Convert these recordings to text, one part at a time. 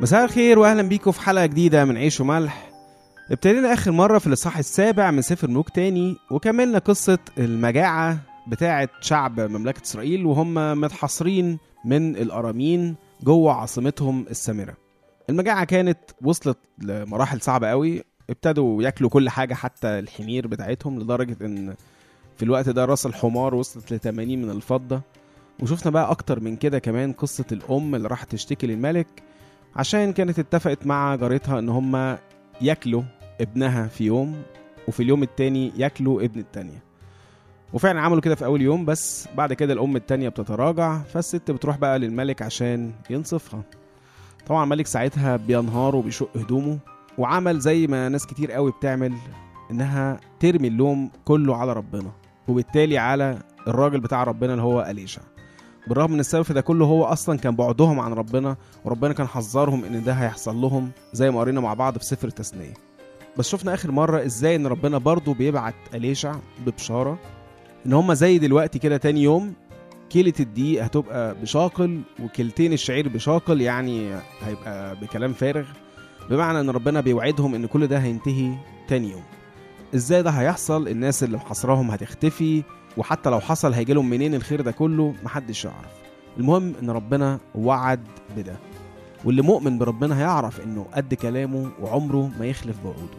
مساء الخير واهلا بيكم في حلقه جديده من عيش وملح ابتدينا اخر مره في الاصحاح السابع من سفر ملوك تاني وكملنا قصه المجاعه بتاعه شعب مملكه اسرائيل وهم متحصرين من الارامين جوه عاصمتهم السامره المجاعه كانت وصلت لمراحل صعبه قوي ابتدوا ياكلوا كل حاجه حتى الحمير بتاعتهم لدرجه ان في الوقت ده راس الحمار وصلت ل 80 من الفضه وشفنا بقى اكتر من كده كمان قصه الام اللي راحت تشتكي للملك عشان كانت اتفقت مع جارتها ان هما ياكلوا ابنها في يوم وفي اليوم التاني ياكلوا ابن التانية وفعلا عملوا كده في اول يوم بس بعد كده الام التانية بتتراجع فالست بتروح بقى للملك عشان ينصفها طبعا الملك ساعتها بينهار وبيشق هدومه وعمل زي ما ناس كتير قوي بتعمل انها ترمي اللوم كله على ربنا وبالتالي على الراجل بتاع ربنا اللي هو أليشع بالرغم من السبب في ده كله هو اصلا كان بعدهم عن ربنا وربنا كان حذرهم ان ده هيحصل لهم زي ما قرينا مع بعض في سفر التثنيه بس شفنا اخر مره ازاي ان ربنا برضه بيبعت اليشع ببشاره ان هما زي دلوقتي كده تاني يوم كيلة الدقيق هتبقى بشاقل وكيلتين الشعير بشاقل يعني هيبقى بكلام فارغ بمعنى ان ربنا بيوعدهم ان كل ده هينتهي تاني يوم ازاي ده هيحصل الناس اللي محاصراهم هتختفي وحتى لو حصل هيجي لهم منين الخير ده كله محدش يعرف المهم ان ربنا وعد بده واللي مؤمن بربنا هيعرف انه قد كلامه وعمره ما يخلف بوعوده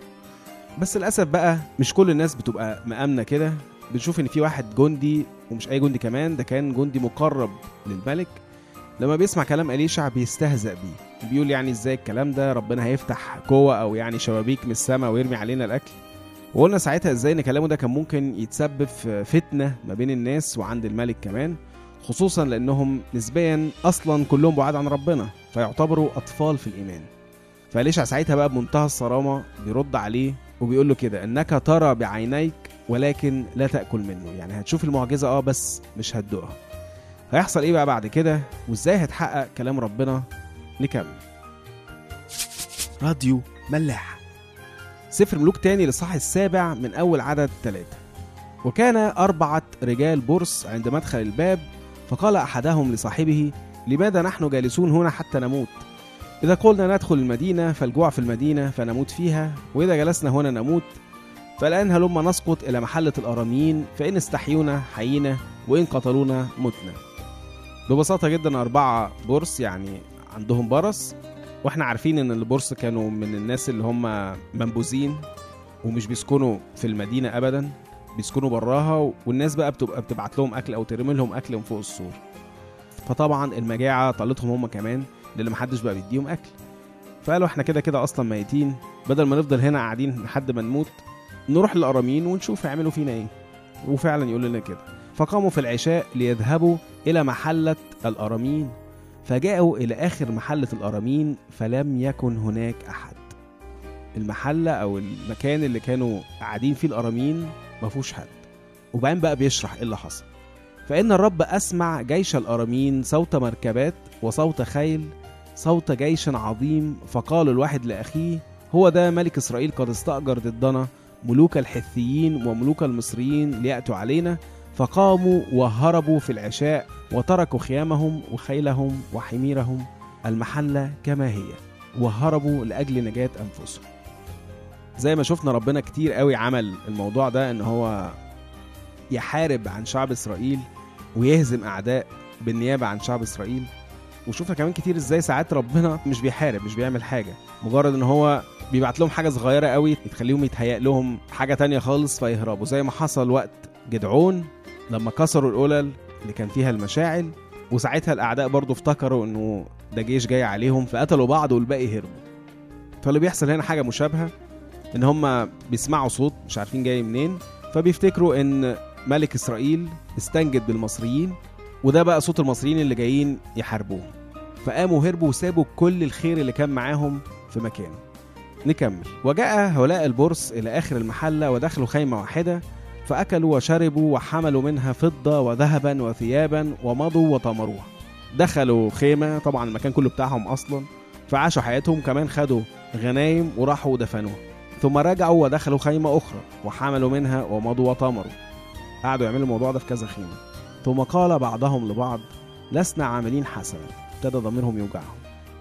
بس للاسف بقى مش كل الناس بتبقى مآمنه كده بنشوف ان في واحد جندي ومش اي جندي كمان ده كان جندي مقرب للملك لما بيسمع كلام أليشع بيستهزأ بيه بيقول يعني ازاي الكلام ده ربنا هيفتح قوة او يعني شبابيك من السماء ويرمي علينا الاكل وقلنا ساعتها ازاي ان كلامه ده كان ممكن يتسبب في فتنه ما بين الناس وعند الملك كمان خصوصا لانهم نسبيا اصلا كلهم بعاد عن ربنا فيعتبروا اطفال في الايمان فليشع ساعتها بقى بمنتهى الصرامه بيرد عليه وبيقول له كده انك ترى بعينيك ولكن لا تاكل منه يعني هتشوف المعجزه اه بس مش هتدوقها هيحصل ايه بقى بعد كده وازاي هيتحقق كلام ربنا نكمل راديو ملاح سفر ملوك تاني للصح السابع من أول عدد ثلاثة وكان أربعة رجال برص عند مدخل الباب فقال أحدهم لصاحبه لماذا نحن جالسون هنا حتى نموت إذا قلنا ندخل المدينة فالجوع في المدينة فنموت فيها وإذا جلسنا هنا نموت فالآن هلما نسقط إلى محلة الأراميين فإن استحيونا حيينا وإن قتلونا متنا ببساطة جدا أربعة برص يعني عندهم برص واحنا عارفين ان البورس كانوا من الناس اللي هم منبوذين ومش بيسكنوا في المدينه ابدا بيسكنوا براها والناس بقى بتبقى بتبعت لهم اكل او ترمي لهم اكل من فوق السور فطبعا المجاعه طالتهم هم كمان لان محدش بقى بيديهم اكل فقالوا احنا كده كده اصلا ميتين بدل ما نفضل هنا قاعدين لحد ما نموت نروح للارامين ونشوف يعملوا فينا ايه وفعلا يقول لنا كده فقاموا في العشاء ليذهبوا الى محله الارامين فجاءوا إلى آخر محلة الأرامين فلم يكن هناك أحد المحلة أو المكان اللي كانوا قاعدين فيه الأرامين ما فيهوش حد وبعدين بقى بيشرح إيه اللي حصل فإن الرب أسمع جيش الأرامين صوت مركبات وصوت خيل صوت جيش عظيم فقال الواحد لأخيه هو ده ملك إسرائيل قد استأجر ضدنا ملوك الحثيين وملوك المصريين ليأتوا علينا فقاموا وهربوا في العشاء وتركوا خيامهم وخيلهم وحميرهم المحلة كما هي وهربوا لأجل نجاة أنفسهم زي ما شفنا ربنا كتير قوي عمل الموضوع ده ان هو يحارب عن شعب اسرائيل ويهزم اعداء بالنيابه عن شعب اسرائيل وشفنا كمان كتير ازاي ساعات ربنا مش بيحارب مش بيعمل حاجه مجرد ان هو بيبعت لهم حاجه صغيره قوي تخليهم يتهيأ لهم حاجه تانية خالص فيهربوا زي ما حصل وقت جدعون لما كسروا القلل اللي كان فيها المشاعل وساعتها الاعداء برضو افتكروا انه ده جيش جاي عليهم فقتلوا بعض والباقي هربوا فاللي بيحصل هنا حاجه مشابهه ان هم بيسمعوا صوت مش عارفين جاي منين فبيفتكروا ان ملك اسرائيل استنجد بالمصريين وده بقى صوت المصريين اللي جايين يحاربوهم فقاموا هربوا وسابوا كل الخير اللي كان معاهم في مكانه نكمل وجاء هؤلاء البرص إلى آخر المحلة ودخلوا خيمة واحدة فأكلوا وشربوا وحملوا منها فضة وذهبا وثيابا ومضوا وطمروها دخلوا خيمة طبعا المكان كله بتاعهم أصلا فعاشوا حياتهم كمان خدوا غنايم وراحوا ودفنوها ثم رجعوا ودخلوا خيمة أخرى وحملوا منها ومضوا وطمروا قعدوا يعملوا الموضوع ده في كذا خيمة ثم قال بعضهم لبعض لسنا عاملين حسنا ابتدى ضميرهم يوجعهم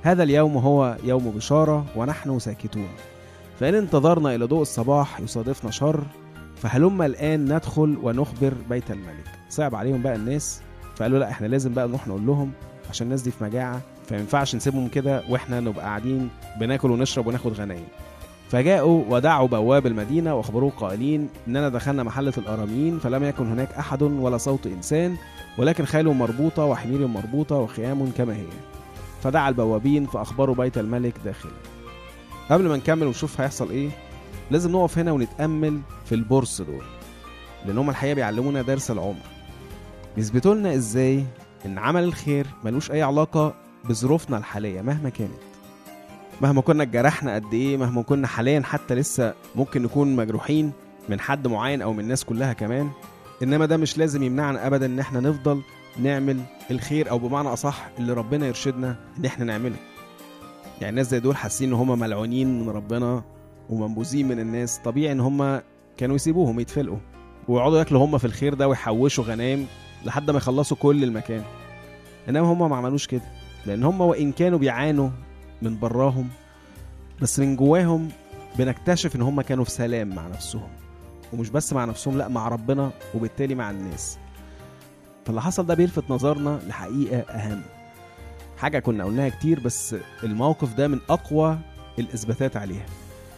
هذا اليوم هو يوم بشارة ونحن ساكتون فإن انتظرنا إلى ضوء الصباح يصادفنا شر فهلم الآن ندخل ونخبر بيت الملك صعب عليهم بقى الناس فقالوا لا احنا لازم بقى نروح نقول لهم عشان الناس دي في مجاعة فما ينفعش نسيبهم كده واحنا نبقى قاعدين بناكل ونشرب وناخد غنايم فجاءوا ودعوا بواب المدينة وأخبروه قائلين إننا دخلنا محلة الأراميين فلم يكن هناك أحد ولا صوت إنسان ولكن خيل مربوطة وحمير مربوطة وخيام كما هي فدعا البوابين فأخبروا بيت الملك داخلا قبل ما نكمل ونشوف هيحصل إيه لازم نقف هنا ونتأمل في البورس دول لأن هم الحقيقة بيعلمونا درس العمر بيثبتوا لنا إزاي إن عمل الخير ملوش أي علاقة بظروفنا الحالية مهما كانت مهما كنا اتجرحنا قد ايه مهما كنا حاليا حتى لسه ممكن نكون مجروحين من حد معين او من الناس كلها كمان انما ده مش لازم يمنعنا ابدا ان احنا نفضل نعمل الخير او بمعنى اصح اللي ربنا يرشدنا ان احنا نعمله يعني الناس زي دول حاسين ان هم ملعونين من ربنا ومنبوذين من الناس طبيعي ان هم كانوا يسيبوهم يتفلقوا ويقعدوا ياكلوا هم في الخير ده ويحوشوا غنايم لحد ما يخلصوا كل المكان انما هم ما عملوش كده لان هم وان كانوا بيعانوا من براهم بس من جواهم بنكتشف ان هم كانوا في سلام مع نفسهم ومش بس مع نفسهم لا مع ربنا وبالتالي مع الناس فاللي حصل ده بيلفت نظرنا لحقيقة أهم حاجة كنا قلناها كتير بس الموقف ده من أقوى الإثباتات عليها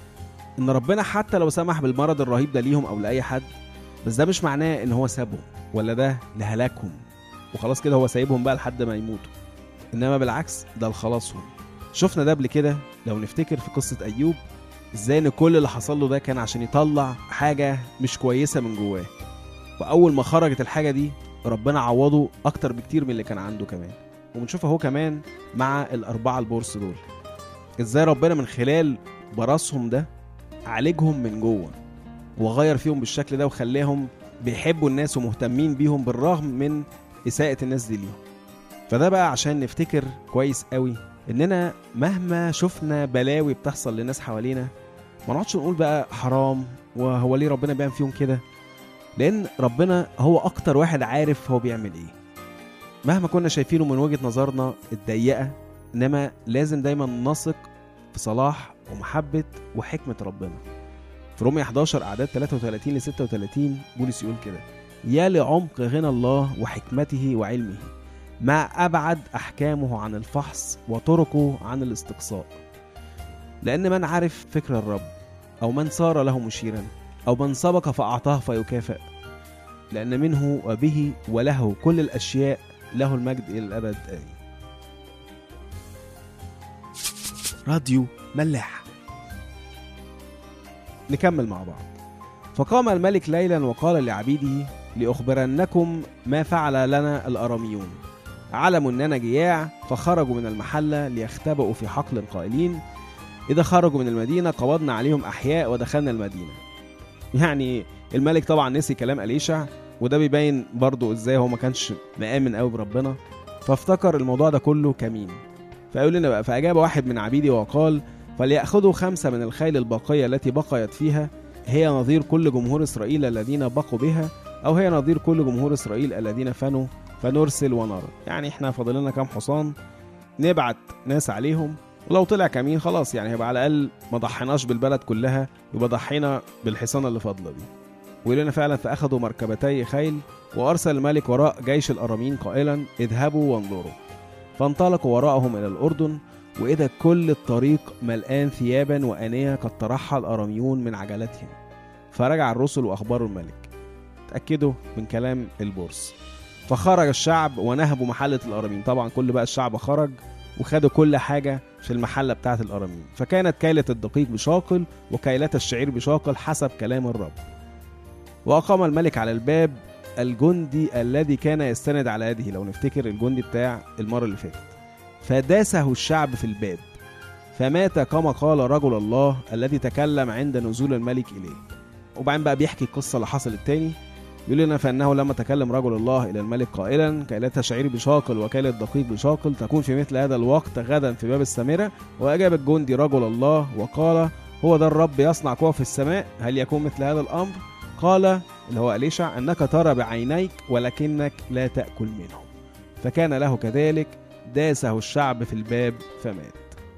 إن ربنا حتى لو سمح بالمرض الرهيب ده ليهم أو لأي حد بس ده مش معناه إن هو سابهم ولا ده لهلاكهم وخلاص كده هو سايبهم بقى لحد ما يموتوا إنما بالعكس ده لخلاصهم شفنا ده قبل كده لو نفتكر في قصة أيوب ازاي ان كل اللي حصل له ده كان عشان يطلع حاجة مش كويسة من جواه وأول ما خرجت الحاجة دي ربنا عوضه أكتر بكتير من اللي كان عنده كمان وبنشوف اهو كمان مع الأربعة البورس دول ازاي ربنا من خلال براسهم ده عالجهم من جوه وغير فيهم بالشكل ده وخلاهم بيحبوا الناس ومهتمين بيهم بالرغم من إساءة الناس دي ليهم فده بقى عشان نفتكر كويس قوي اننا مهما شفنا بلاوي بتحصل لناس حوالينا ما نقعدش نقول بقى حرام وهو ليه ربنا بيعمل فيهم كده لان ربنا هو اكتر واحد عارف هو بيعمل ايه مهما كنا شايفينه من وجهة نظرنا الضيقة انما لازم دايما نثق في صلاح ومحبة وحكمة ربنا في رومية 11 أعداد 33 ل 36 بولس يقول كده يا لعمق غنى الله وحكمته وعلمه ما أبعد أحكامه عن الفحص وطرقه عن الاستقصاء لأن من عرف فكر الرب أو من صار له مشيرا أو من سبق فأعطاه فيكافئ لأن منه وبه وله كل الأشياء له المجد إلى الأبد آمين راديو ملاح نكمل مع بعض فقام الملك ليلا وقال لعبيده لأخبرنكم ما فعل لنا الأراميون علموا اننا جياع فخرجوا من المحلة ليختبئوا في حقل قائلين إذا خرجوا من المدينة قبضنا عليهم أحياء ودخلنا المدينة يعني الملك طبعا نسي كلام أليشع وده بيبين برضو ازاي هو ما كانش مآمن قوي بربنا فافتكر الموضوع ده كله كمين فيقول لنا بقى فأجاب واحد من عبيدي وقال فليأخذوا خمسة من الخيل الباقية التي بقيت فيها هي نظير كل جمهور إسرائيل الذين بقوا بها أو هي نظير كل جمهور إسرائيل الذين فنوا فنرسل ونرى يعني احنا فاضل لنا كام حصان نبعت ناس عليهم ولو طلع كمين خلاص يعني هيبقى على الاقل ما ضحيناش بالبلد كلها يبقى ضحينا بالحصان اللي فاضله دي ويقول لنا فعلا فاخذوا مركبتي خيل وارسل الملك وراء جيش الارامين قائلا اذهبوا وانظروا فانطلقوا وراءهم الى الاردن واذا كل الطريق ملآن ثيابا وانيه قد ترحل الاراميون من عجلتهم فرجع الرسل واخبروا الملك تاكدوا من كلام البورس فخرج الشعب ونهبوا محلة الأرامين طبعا كل بقى الشعب خرج وخدوا كل حاجة في المحلة بتاعة الأرامين فكانت كيلة الدقيق بشاقل وكيلة الشعير بشاقل حسب كلام الرب وأقام الملك على الباب الجندي الذي كان يستند على يده لو نفتكر الجندي بتاع المرة اللي فاتت فداسه الشعب في الباب فمات كما قال رجل الله الذي تكلم عند نزول الملك إليه وبعدين بقى بيحكي القصة اللي حصلت تاني يقول لنا فانه لما تكلم رجل الله الى الملك قائلا كيلة شعير بشاقل وكيلة دقيق بشاقل تكون في مثل هذا الوقت غدا في باب السامره واجاب الجندي رجل الله وقال هو ده الرب يصنع قوة في السماء هل يكون مثل هذا الامر قال اللي هو أليشع أنك ترى بعينيك ولكنك لا تأكل منه فكان له كذلك داسه الشعب في الباب فمات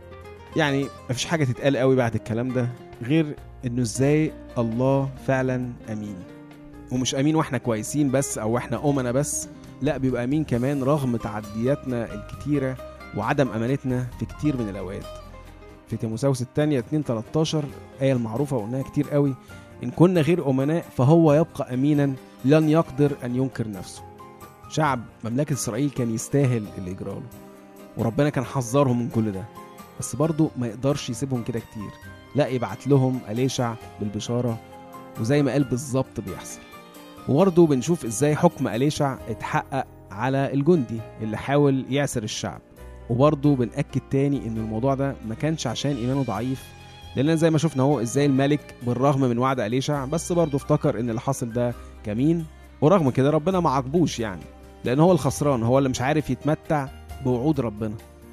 يعني مفيش حاجه تتقال قوي بعد الكلام ده غير انه ازاي الله فعلا امين ومش امين واحنا كويسين بس او احنا امنا بس لا بيبقى امين كمان رغم تعدياتنا الكتيره وعدم امانتنا في كتير من الاوقات في تيموساوس الثانية 2 13 آية المعروفة وقلناها كتير قوي إن كنا غير أمناء فهو يبقى أمينا لن يقدر أن ينكر نفسه شعب مملكة إسرائيل كان يستاهل اللي يجراله وربنا كان حذرهم من كل ده بس برضه ما يقدرش يسيبهم كده كتير لا يبعت لهم أليشع بالبشارة وزي ما قال بالظبط بيحصل وبرضه بنشوف ازاي حكم أليشع اتحقق على الجندي اللي حاول يعسر الشعب وبرضه بنأكد تاني ان الموضوع ده ما كانش عشان ايمانه ضعيف لان زي ما شفنا هو ازاي الملك بالرغم من وعد أليشع بس برضه افتكر ان اللي حاصل ده كمين ورغم كده ربنا ما عاقبوش يعني لان هو الخسران هو اللي مش عارف يتمتع بوعود ربنا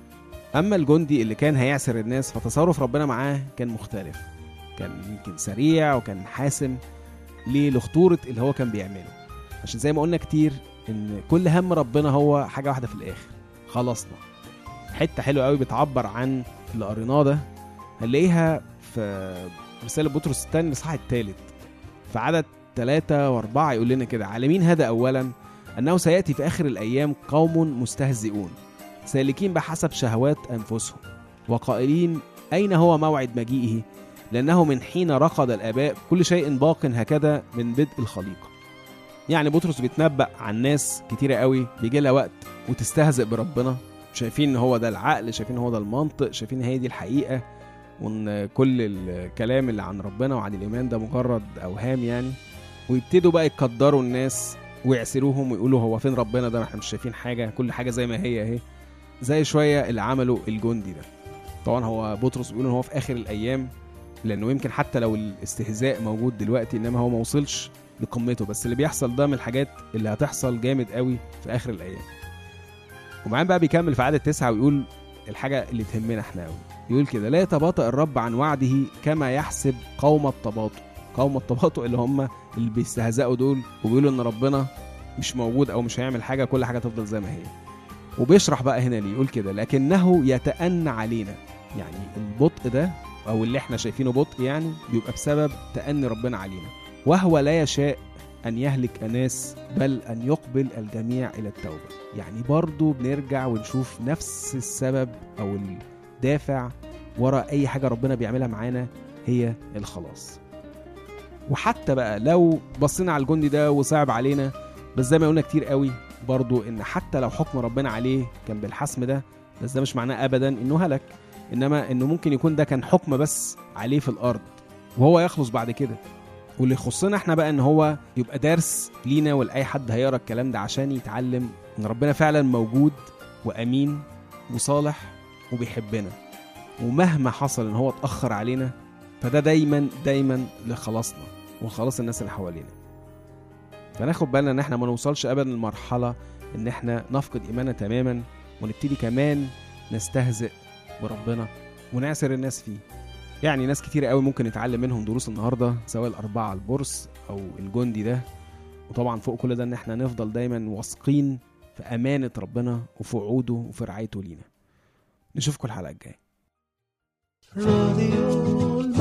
اما الجندي اللي كان هيعسر الناس فتصرف ربنا معاه كان مختلف كان يمكن سريع وكان حاسم ليه لخطورة اللي هو كان بيعمله عشان زي ما قلنا كتير ان كل هم ربنا هو حاجة واحدة في الاخر خلصنا حتة حلوة قوي بتعبر عن اللي قريناه ده هنلاقيها في رسالة بطرس الثاني الإصحاح الثالث في عدد ثلاثة وأربعة يقول لنا كده عالمين هذا أولا أنه سيأتي في آخر الأيام قوم مستهزئون سالكين بحسب شهوات أنفسهم وقائلين أين هو موعد مجيئه لأنه من حين رقد الآباء كل شيء باق هكذا من بدء الخليقة يعني بطرس بيتنبأ عن ناس كتيرة قوي بيجي لها وقت وتستهزئ بربنا شايفين ان هو ده العقل شايفين هو ده المنطق شايفين هي دي الحقيقة وان كل الكلام اللي عن ربنا وعن الايمان ده مجرد اوهام يعني ويبتدوا بقى يقدروا الناس ويعسروهم ويقولوا هو فين ربنا ده احنا مش شايفين حاجه كل حاجه زي ما هي اهي زي شويه اللي عمله الجندي ده طبعا هو بطرس بيقول ان هو في اخر الايام لانه يمكن حتى لو الاستهزاء موجود دلوقتي انما هو ما وصلش لقمته بس اللي بيحصل ده من الحاجات اللي هتحصل جامد قوي في اخر الايام وبعدين بقى بيكمل في عدد تسعة ويقول الحاجة اللي تهمنا احنا قوي يقول كده لا يتباطأ الرب عن وعده كما يحسب قوم التباطؤ قوم التباطؤ اللي هم اللي بيستهزئوا دول وبيقولوا ان ربنا مش موجود او مش هيعمل حاجه كل حاجه تفضل زي ما هي وبيشرح بقى هنا ليه يقول كده لكنه يتأنى علينا يعني البطء ده او اللي احنا شايفينه بطء يعني بيبقى بسبب تأني ربنا علينا وهو لا يشاء أن يهلك أناس بل أن يقبل الجميع إلى التوبة يعني برضو بنرجع ونشوف نفس السبب أو الدافع ورا أي حاجة ربنا بيعملها معانا هي الخلاص وحتى بقى لو بصينا على الجندي ده وصعب علينا بس زي ما قلنا كتير قوي برضو ان حتى لو حكم ربنا عليه كان بالحسم ده بس ده مش معناه ابدا انه هلك انما انه ممكن يكون ده كان حكم بس عليه في الارض وهو يخلص بعد كده واللي يخصنا احنا بقى ان هو يبقى درس لينا ولاي حد هيقرا الكلام ده عشان يتعلم ان ربنا فعلا موجود وامين وصالح وبيحبنا ومهما حصل ان هو اتاخر علينا فده دايما دايما لخلاصنا وخلاص الناس اللي حوالينا فناخد بالنا ان احنا ما نوصلش ابدا لمرحله ان احنا نفقد ايماننا تماما ونبتدي كمان نستهزئ بربنا ونعسر الناس فيه يعني ناس كتير قوي ممكن نتعلم منهم دروس النهارده سواء الاربعه البورس او الجندي ده وطبعا فوق كل ده ان احنا نفضل دايما واثقين في امانه ربنا وفي وعوده وفي رعايته لينا نشوفكم الحلقه الجايه راديو